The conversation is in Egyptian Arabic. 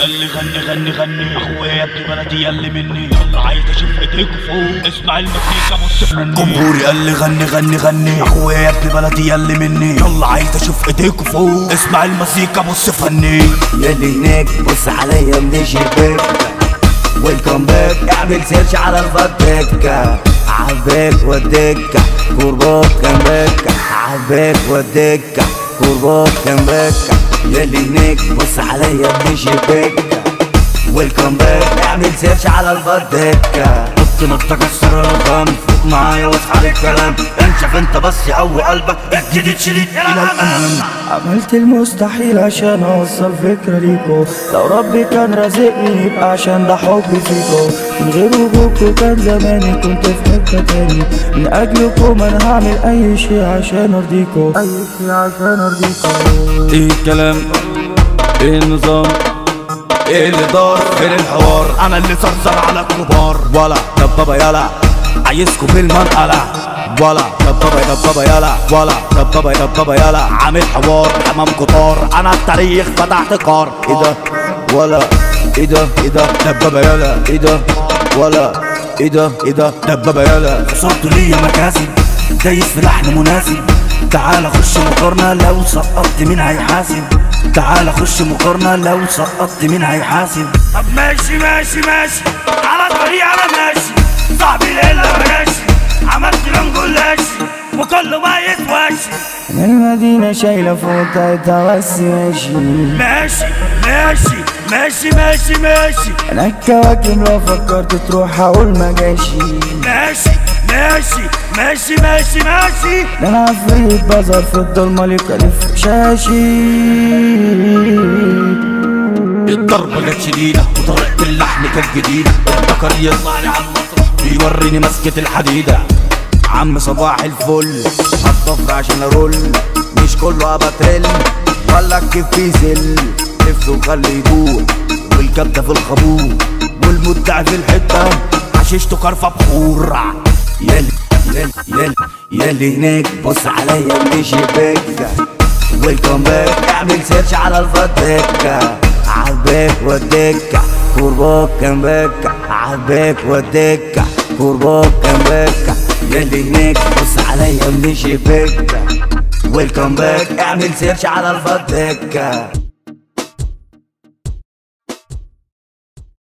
يلي غني غني غني اخويا يا ابن بلدي يلي مني يلا عايز اشوف ايديك فوق اسمع المزيكا بص مني جمهوري يلي غني غني غني اخويا يا ابن بلدي يلي مني يلا عايز اشوف ايديك فوق اسمع المزيكا بص فني يلي هناك بص عليا من الشباك ويلكم باك اعمل سيرش على الفتاكة عالباك والدكة كورباك كان باكة عالباك والدكة كورباك كان باكة يلي هناك بص عليا من الشباك ويلكم باك اعمل سيرش على الفتاكة نط نط كسر الرقم فوق معايا واصحى للكلام انشف انت بس يقوي قلبك الجديد شديد الى الامام عملت المستحيل عشان اوصل فكرة ليكو لو ربي كان رازقني يبقى عشان ده حبي فيكو من غير وجودكو كان زماني كنت في حتة تاني من اجلكم انا هعمل اي شي عشان ارضيكو اي شي عشان ارضيكو ايه الكلام ايه النظام ايه اللي دار فين الحوار انا اللي صرصر على الكبار ولا دبابة يلا عايزكوا في المنقلة ولا دبابة دبابة يلا ولا دبابة دبابة يلا عامل حوار حمام قطار انا التاريخ فتحت قار ايه ده ولا ايه ده ايه ده دبابة يلا ايه ده ولا ايه ده ايه ده دبابة يلا صرت ليا مكاسب دايس في لحن مناسب تعال خش مقارنة لو سقطت مين هيحاسب تعال خش مقارنة لو سقطت مين هيحاسب طب ماشي ماشي ماشي على الطريق انا ماشي صاحبي ليلة ماشي عملت لون جلاشي وكله ما يسواش من المدينة شايلة فوق بتاعتها بس ماشي ماشي ماشي ماشي ماشي ماشي انا الكواكب لو فكرت تروح هقول ما جاشي ماشي ماشي ماشي ماشي ماشي ده انا عفريت بظهر في الضلمة ليك الف شاشي الضربة كانت شديدة وطريقة اللحن كانت جديدة الذكر يطلع لي على المسرح بيوريني مسكة الحديدة عم صباح الفل هتطفر عشان ارول مش كله ابقى ترل ولا كيف بيزل لف وخلي يدور والكبده في الخابور والمدعي في الحته عششته كرفة بخور يلي يلي يلي يلي هناك بص عليا من الشباك ويلكم باك اعمل سيرش على الفتاكة عالباك والدكة كورباك كان باكة عالباك والدكة كورباك كان باكة يلي هناك بص عليا من الشباك ويلكم باك اعمل سيرش على الفتاكة